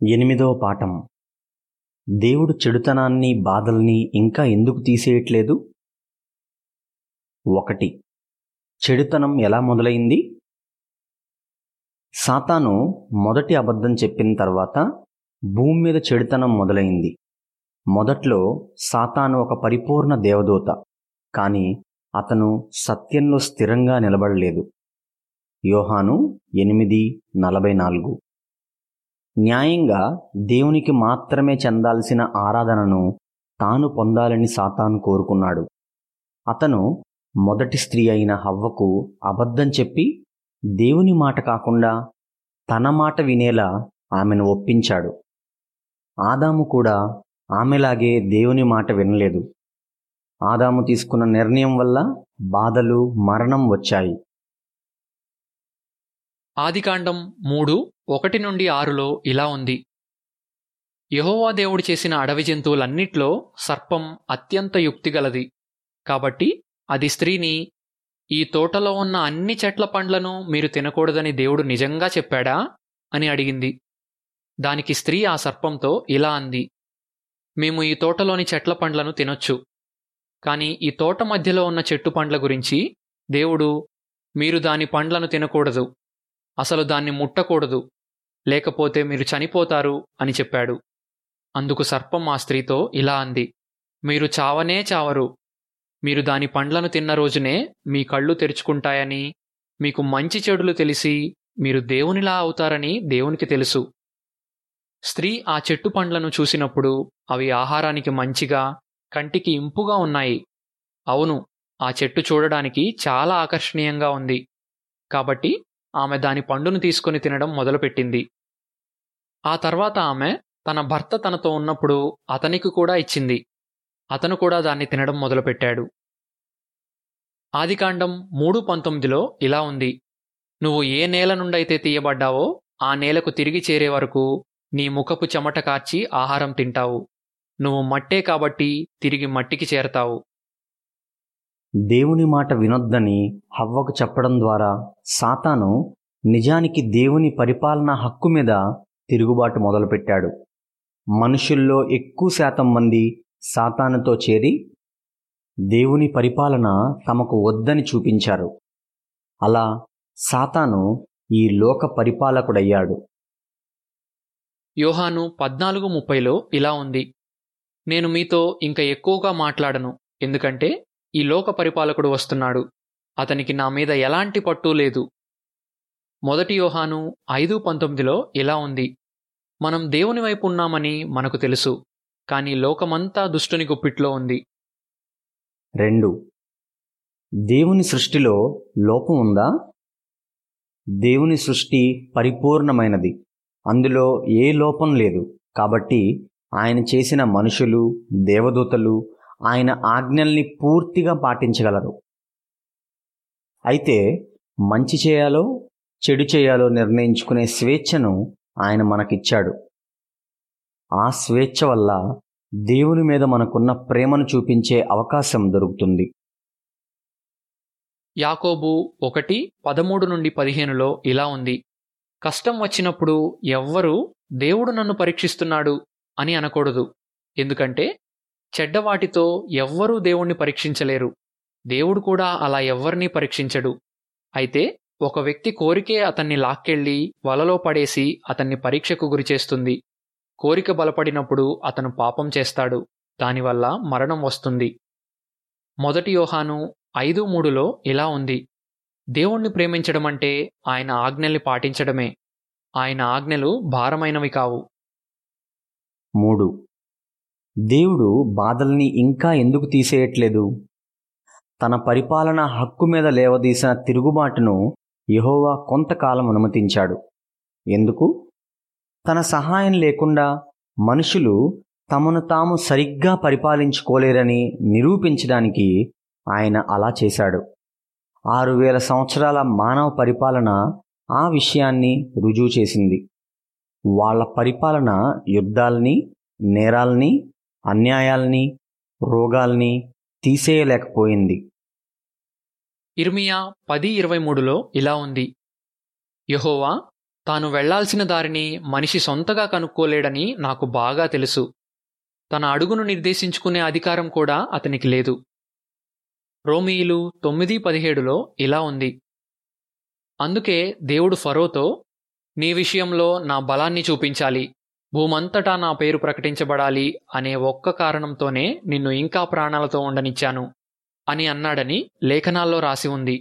ఎనిమిదో పాఠం దేవుడు చెడుతనాన్ని బాధల్ని ఇంకా ఎందుకు తీసేయట్లేదు ఒకటి చెడుతనం ఎలా మొదలైంది సాతాను మొదటి అబద్ధం చెప్పిన తర్వాత భూమి మీద చెడుతనం మొదలైంది మొదట్లో సాతాను ఒక పరిపూర్ణ దేవదూత కానీ అతను సత్యంలో స్థిరంగా నిలబడలేదు యోహాను ఎనిమిది నలభై నాలుగు న్యాయంగా దేవునికి మాత్రమే చెందాల్సిన ఆరాధనను తాను పొందాలని సాతాను కోరుకున్నాడు అతను మొదటి స్త్రీ అయిన హవ్వకు అబద్ధం చెప్పి దేవుని మాట కాకుండా తన మాట వినేలా ఆమెను ఒప్పించాడు ఆదాము కూడా ఆమెలాగే దేవుని మాట వినలేదు ఆదాము తీసుకున్న నిర్ణయం వల్ల బాధలు మరణం వచ్చాయి ఆదికాండం మూడు ఒకటి నుండి ఆరులో ఇలా ఉంది యెహోవా దేవుడు చేసిన అడవి జంతువులన్నిట్లో సర్పం అత్యంత యుక్తిగలది కాబట్టి అది స్త్రీని ఈ తోటలో ఉన్న అన్ని చెట్ల పండ్లను మీరు తినకూడదని దేవుడు నిజంగా చెప్పాడా అని అడిగింది దానికి స్త్రీ ఆ సర్పంతో ఇలా అంది మేము ఈ తోటలోని చెట్ల పండ్లను తినొచ్చు కానీ ఈ తోట మధ్యలో ఉన్న చెట్టు పండ్ల గురించి దేవుడు మీరు దాని పండ్లను తినకూడదు అసలు దాన్ని ముట్టకూడదు లేకపోతే మీరు చనిపోతారు అని చెప్పాడు అందుకు సర్పం ఆ స్త్రీతో ఇలా అంది మీరు చావనే చావరు మీరు దాని పండ్లను తిన్న రోజునే మీ కళ్ళు తెరుచుకుంటాయని మీకు మంచి చెడులు తెలిసి మీరు దేవునిలా అవుతారని దేవునికి తెలుసు స్త్రీ ఆ చెట్టు పండ్లను చూసినప్పుడు అవి ఆహారానికి మంచిగా కంటికి ఇంపుగా ఉన్నాయి అవును ఆ చెట్టు చూడడానికి చాలా ఆకర్షణీయంగా ఉంది కాబట్టి ఆమె దాని పండును తీసుకుని తినడం మొదలుపెట్టింది ఆ తర్వాత ఆమె తన భర్త తనతో ఉన్నప్పుడు అతనికి కూడా ఇచ్చింది అతను కూడా దాన్ని తినడం మొదలుపెట్టాడు ఆదికాండం మూడు పంతొమ్మిదిలో ఇలా ఉంది నువ్వు ఏ నేల నుండైతే తీయబడ్డావో ఆ నేలకు తిరిగి చేరే వరకు నీ ముఖపు చెమట కార్చి ఆహారం తింటావు నువ్వు మట్టే కాబట్టి తిరిగి మట్టికి చేరతావు దేవుని మాట వినొద్దని హవ్వకు చెప్పడం ద్వారా సాతాను నిజానికి దేవుని పరిపాలన హక్కు మీద తిరుగుబాటు మొదలుపెట్టాడు మనుషుల్లో ఎక్కువ శాతం మంది సాతానుతో చేరి దేవుని పరిపాలన తమకు వద్దని చూపించారు అలా సాతాను ఈ లోక పరిపాలకుడయ్యాడు యోహాను పద్నాలుగు ముప్పైలో ఇలా ఉంది నేను మీతో ఇంకా ఎక్కువగా మాట్లాడను ఎందుకంటే ఈ లోక పరిపాలకుడు వస్తున్నాడు అతనికి నా మీద ఎలాంటి పట్టు లేదు మొదటి యోహాను ఐదు పంతొమ్మిదిలో ఇలా ఉంది మనం దేవుని వైపు ఉన్నామని మనకు తెలుసు కానీ లోకమంతా దుష్టుని గుప్పిట్లో ఉంది రెండు దేవుని సృష్టిలో లోపం ఉందా దేవుని సృష్టి పరిపూర్ణమైనది అందులో ఏ లోపం లేదు కాబట్టి ఆయన చేసిన మనుషులు దేవదూతలు ఆయన ఆజ్ఞల్ని పూర్తిగా పాటించగలరు అయితే మంచి చేయాలో చెడు చేయాలో నిర్ణయించుకునే స్వేచ్ఛను ఆయన మనకిచ్చాడు ఆ స్వేచ్ఛ వల్ల దేవుని మీద మనకున్న ప్రేమను చూపించే అవకాశం దొరుకుతుంది యాకోబు ఒకటి పదమూడు నుండి పదిహేనులో ఇలా ఉంది కష్టం వచ్చినప్పుడు ఎవ్వరూ దేవుడు నన్ను పరీక్షిస్తున్నాడు అని అనకూడదు ఎందుకంటే చెడ్డవాటితో ఎవ్వరూ దేవుణ్ణి పరీక్షించలేరు దేవుడు కూడా అలా ఎవ్వరినీ పరీక్షించడు అయితే ఒక వ్యక్తి కోరికే అతన్ని లాక్కెళ్ళి వలలో పడేసి అతన్ని పరీక్షకు గురిచేస్తుంది కోరిక బలపడినప్పుడు అతను పాపం చేస్తాడు దానివల్ల మరణం వస్తుంది మొదటి యోహాను ఐదు మూడులో ఇలా ఉంది దేవుణ్ణి ప్రేమించడం అంటే ఆయన ఆజ్ఞల్ని పాటించడమే ఆయన ఆజ్ఞలు భారమైనవి కావు మూడు దేవుడు బాధల్ని ఇంకా ఎందుకు తీసేయట్లేదు తన పరిపాలన హక్కు మీద లేవదీసిన తిరుగుబాటును యెహోవా కొంతకాలం అనుమతించాడు ఎందుకు తన సహాయం లేకుండా మనుషులు తమను తాము సరిగ్గా పరిపాలించుకోలేరని నిరూపించడానికి ఆయన అలా చేశాడు ఆరు వేల సంవత్సరాల మానవ పరిపాలన ఆ విషయాన్ని రుజువు చేసింది వాళ్ళ పరిపాలన యుద్ధాల్ని నేరాల్ని అన్యాయాల్ని రోగాల్ని తీసేయలేకపోయింది ఇర్మియా పది ఇరవై మూడులో ఇలా ఉంది యహోవా తాను వెళ్లాల్సిన దారిని మనిషి సొంతగా కనుక్కోలేడని నాకు బాగా తెలుసు తన అడుగును నిర్దేశించుకునే అధికారం కూడా అతనికి లేదు రోమియులు తొమ్మిది పదిహేడులో ఇలా ఉంది అందుకే దేవుడు ఫరోతో నీ విషయంలో నా బలాన్ని చూపించాలి భూమంతటా నా పేరు ప్రకటించబడాలి అనే ఒక్క కారణంతోనే నిన్ను ఇంకా ప్రాణాలతో ఉండనిచ్చాను అని అన్నాడని లేఖనాల్లో రాసి ఉంది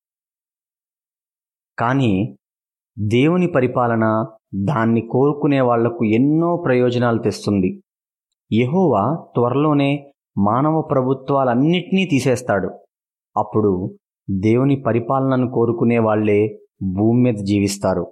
కానీ దేవుని పరిపాలన దాన్ని కోరుకునే వాళ్లకు ఎన్నో ప్రయోజనాలు తెస్తుంది యెహోవా త్వరలోనే మానవ ప్రభుత్వాలన్నిటినీ తీసేస్తాడు అప్పుడు దేవుని పరిపాలనను కోరుకునే వాళ్లే భూమి మీద జీవిస్తారు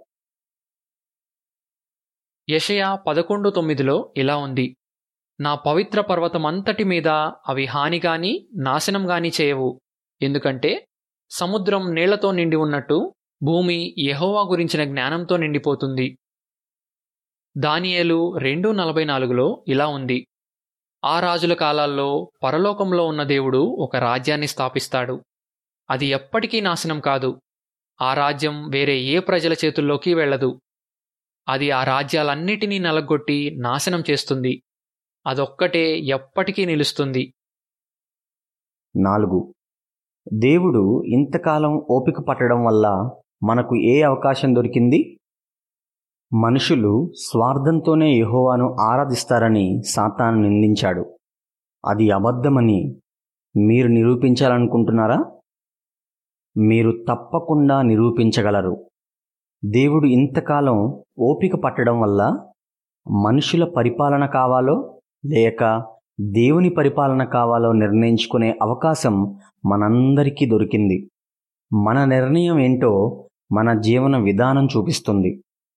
యషయా పదకొండు తొమ్మిదిలో ఇలా ఉంది నా పవిత్ర పర్వతమంతటి మీద అవి హానిగాని నాశనంగాని చేయవు ఎందుకంటే సముద్రం నీళ్లతో నిండి ఉన్నట్టు భూమి యెహోవా గురించిన జ్ఞానంతో నిండిపోతుంది దానియేలు రెండు నలభై నాలుగులో ఇలా ఉంది ఆ రాజుల కాలాల్లో పరలోకంలో ఉన్న దేవుడు ఒక రాజ్యాన్ని స్థాపిస్తాడు అది ఎప్పటికీ నాశనం కాదు ఆ రాజ్యం వేరే ఏ ప్రజల చేతుల్లోకి వెళ్ళదు అది ఆ రాజ్యాలన్నిటినీ నలగొట్టి నాశనం చేస్తుంది అదొక్కటే ఎప్పటికీ నిలుస్తుంది నాలుగు దేవుడు ఇంతకాలం ఓపిక పట్టడం వల్ల మనకు ఏ అవకాశం దొరికింది మనుషులు స్వార్థంతోనే యెహోవాను ఆరాధిస్తారని సాతాను నిందించాడు అది అబద్ధమని మీరు నిరూపించాలనుకుంటున్నారా మీరు తప్పకుండా నిరూపించగలరు దేవుడు ఇంతకాలం ఓపిక పట్టడం వల్ల మనుషుల పరిపాలన కావాలో లేక దేవుని పరిపాలన కావాలో నిర్ణయించుకునే అవకాశం మనందరికీ దొరికింది మన నిర్ణయం ఏంటో మన జీవన విధానం చూపిస్తుంది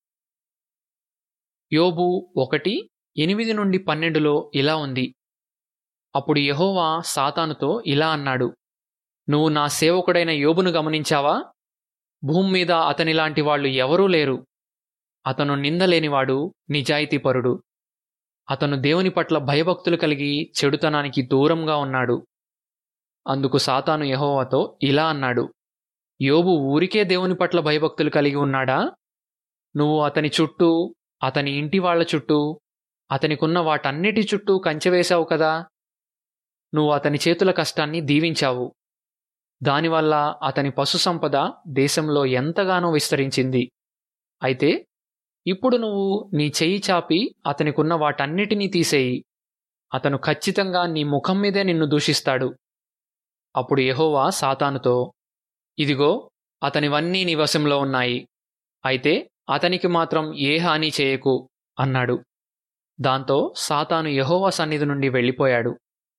యోబు ఒకటి ఎనిమిది నుండి పన్నెండులో ఇలా ఉంది అప్పుడు యెహోవా సాతానుతో ఇలా అన్నాడు నువ్వు నా సేవకుడైన యోబును గమనించావా భూమి మీద అతనిలాంటి వాళ్ళు ఎవరూ లేరు అతను నిందలేనివాడు నిజాయితీపరుడు అతను దేవుని పట్ల భయభక్తులు కలిగి చెడుతనానికి దూరంగా ఉన్నాడు అందుకు సాతాను యెహోవాతో ఇలా అన్నాడు యోబు ఊరికే దేవుని పట్ల భయభక్తులు కలిగి ఉన్నాడా నువ్వు అతని చుట్టూ అతని ఇంటి వాళ్ళ చుట్టూ అతనికున్న వాటన్నిటి చుట్టూ కంచెవేశావు కదా నువ్వు అతని చేతుల కష్టాన్ని దీవించావు దానివల్ల అతని పశు సంపద దేశంలో ఎంతగానో విస్తరించింది అయితే ఇప్పుడు నువ్వు నీ చెయ్యి చాపి అతనికున్న వాటన్నిటినీ తీసేయి అతను ఖచ్చితంగా నీ ముఖం మీదే నిన్ను దూషిస్తాడు అప్పుడు యెహోవా సాతానుతో ఇదిగో అతనివన్నీ నీ వశంలో ఉన్నాయి అయితే అతనికి మాత్రం ఏ హాని చేయకు అన్నాడు దాంతో సాతాను యెహోవా సన్నిధి నుండి వెళ్ళిపోయాడు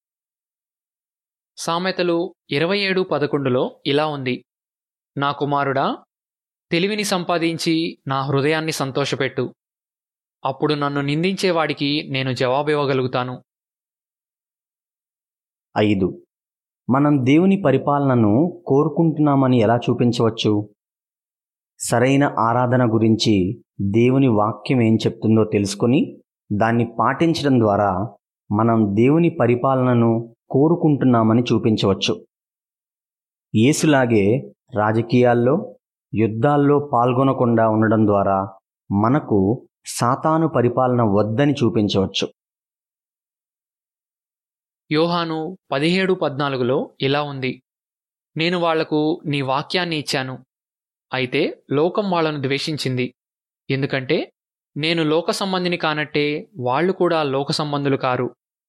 సామెతలు ఇరవై ఏడు పదకొండులో ఇలా ఉంది నా కుమారుడా తెలివిని సంపాదించి నా హృదయాన్ని సంతోషపెట్టు అప్పుడు నన్ను నిందించేవాడికి నేను జవాబివ్వగలుగుతాను ఐదు మనం దేవుని పరిపాలనను కోరుకుంటున్నామని ఎలా చూపించవచ్చు సరైన ఆరాధన గురించి దేవుని వాక్యం ఏం చెప్తుందో తెలుసుకొని దాన్ని పాటించడం ద్వారా మనం దేవుని పరిపాలనను కోరుకుంటున్నామని చూపించవచ్చు యేసులాగే రాజకీయాల్లో యుద్ధాల్లో పాల్గొనకుండా ఉండడం ద్వారా మనకు సాతాను పరిపాలన వద్దని చూపించవచ్చు యోహాను పదిహేడు పద్నాలుగులో ఇలా ఉంది నేను వాళ్లకు నీ వాక్యాన్ని ఇచ్చాను అయితే లోకం వాళ్ళను ద్వేషించింది ఎందుకంటే నేను లోక సంబంధిని కానట్టే వాళ్ళు కూడా లోక సంబంధులు కారు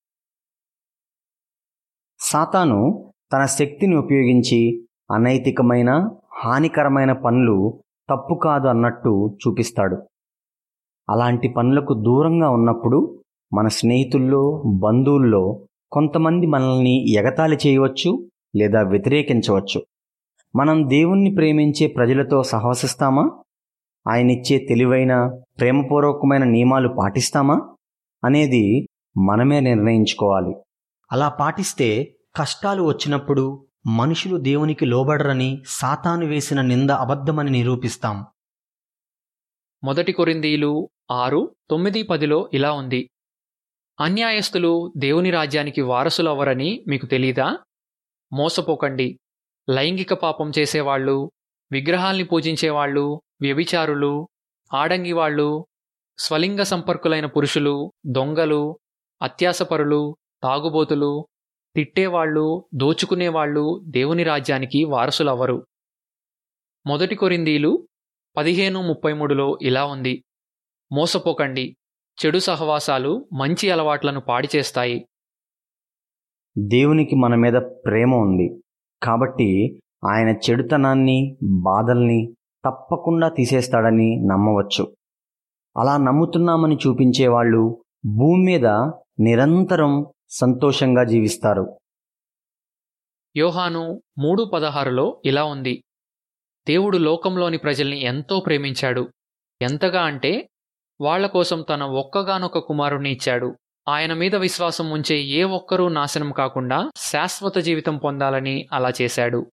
సాతాను తన శక్తిని ఉపయోగించి అనైతికమైన హానికరమైన పనులు తప్పు కాదు అన్నట్టు చూపిస్తాడు అలాంటి పనులకు దూరంగా ఉన్నప్పుడు మన స్నేహితుల్లో బంధువుల్లో కొంతమంది మనల్ని ఎగతాళి చేయవచ్చు లేదా వ్యతిరేకించవచ్చు మనం దేవుణ్ణి ప్రేమించే ప్రజలతో సహవసిస్తామా ఆయనిచ్చే తెలివైన ప్రేమపూర్వకమైన నియమాలు పాటిస్తామా అనేది మనమే నిర్ణయించుకోవాలి అలా పాటిస్తే కష్టాలు వచ్చినప్పుడు మనుషులు దేవునికి లోబడరని సాతాను వేసిన నింద అబద్ధమని నిరూపిస్తాం మొదటి కొరిందీలు ఆరు తొమ్మిది పదిలో ఇలా ఉంది అన్యాయస్తులు దేవుని రాజ్యానికి వారసులు అవ్వరని మీకు తెలీదా మోసపోకండి లైంగిక పాపం చేసేవాళ్ళు విగ్రహాల్ని పూజించేవాళ్ళు వ్యభిచారులు ఆడంగి వాళ్ళు స్వలింగ సంపర్కులైన పురుషులు దొంగలు అత్యాసపరులు తాగుబోతులు తిట్టేవాళ్ళు దోచుకునేవాళ్ళు దేవుని రాజ్యానికి వారసులవ్వరు మొదటి కొరిందీలు పదిహేను ముప్పై మూడులో ఇలా ఉంది మోసపోకండి చెడు సహవాసాలు మంచి అలవాట్లను పాడి చేస్తాయి దేవునికి మన మీద ప్రేమ ఉంది కాబట్టి ఆయన చెడుతనాన్ని బాధల్ని తప్పకుండా తీసేస్తాడని నమ్మవచ్చు అలా నమ్ముతున్నామని చూపించేవాళ్ళు భూమి మీద నిరంతరం సంతోషంగా జీవిస్తారు యోహాను మూడు పదహారులో ఇలా ఉంది దేవుడు లోకంలోని ప్రజల్ని ఎంతో ప్రేమించాడు ఎంతగా అంటే వాళ్ల కోసం తన ఒక్కగానొక్క కుమారుణ్ణి ఇచ్చాడు ఆయన మీద విశ్వాసం ఉంచే ఏ ఒక్కరూ నాశనం కాకుండా శాశ్వత జీవితం పొందాలని అలా చేశాడు